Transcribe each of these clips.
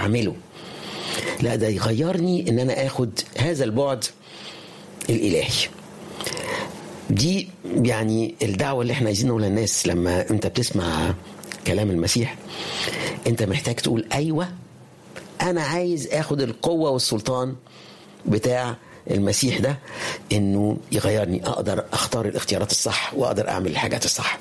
اعمله لا ده يغيرني ان انا اخد هذا البعد الالهي دي يعني الدعوه اللي احنا عايزين نقولها للناس لما انت بتسمع كلام المسيح انت محتاج تقول ايوه انا عايز اخد القوه والسلطان بتاع المسيح ده انه يغيرني اقدر اختار الاختيارات الصح واقدر اعمل الحاجات الصح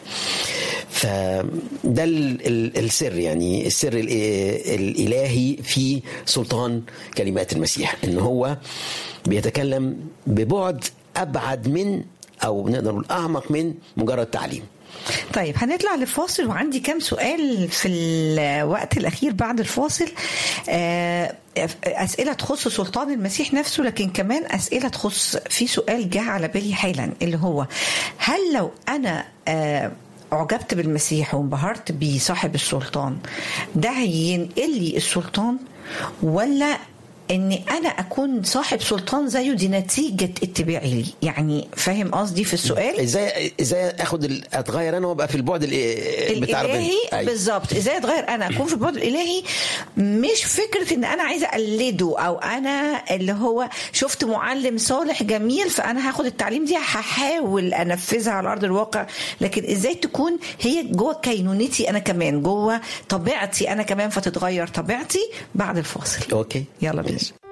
فده ال- ال- السر يعني السر ال- الالهي في سلطان كلمات المسيح ان هو بيتكلم ببعد ابعد من او نقدر نقول اعمق من مجرد تعليم طيب هنطلع لفاصل وعندي كام سؤال في الوقت الأخير بعد الفاصل آه، أسئلة تخص سلطان المسيح نفسه لكن كمان أسئلة تخص في سؤال جه على بالي حالا اللي هو هل لو أنا آه، أعجبت بالمسيح وانبهرت بصاحب السلطان ده هينقل لي السلطان ولا اني انا اكون صاحب سلطان زيه دي نتيجه اتباعي لي يعني فاهم قصدي في السؤال ازاي ازاي اخد ال- اتغير انا وابقى في البعد ال- بتاع ربنا الالهي أيوة. بالظبط ازاي اتغير انا اكون في البعد الالهي مش فكره ان انا عايزه اقلده او انا اللي هو شفت معلم صالح جميل فانا هاخد التعليم دي هحاول انفذها على ارض الواقع لكن ازاي تكون هي جوه كينونتي انا كمان جوه طبيعتي انا كمان فتتغير طبيعتي بعد الفاصل اوكي يلا بينا ماشي.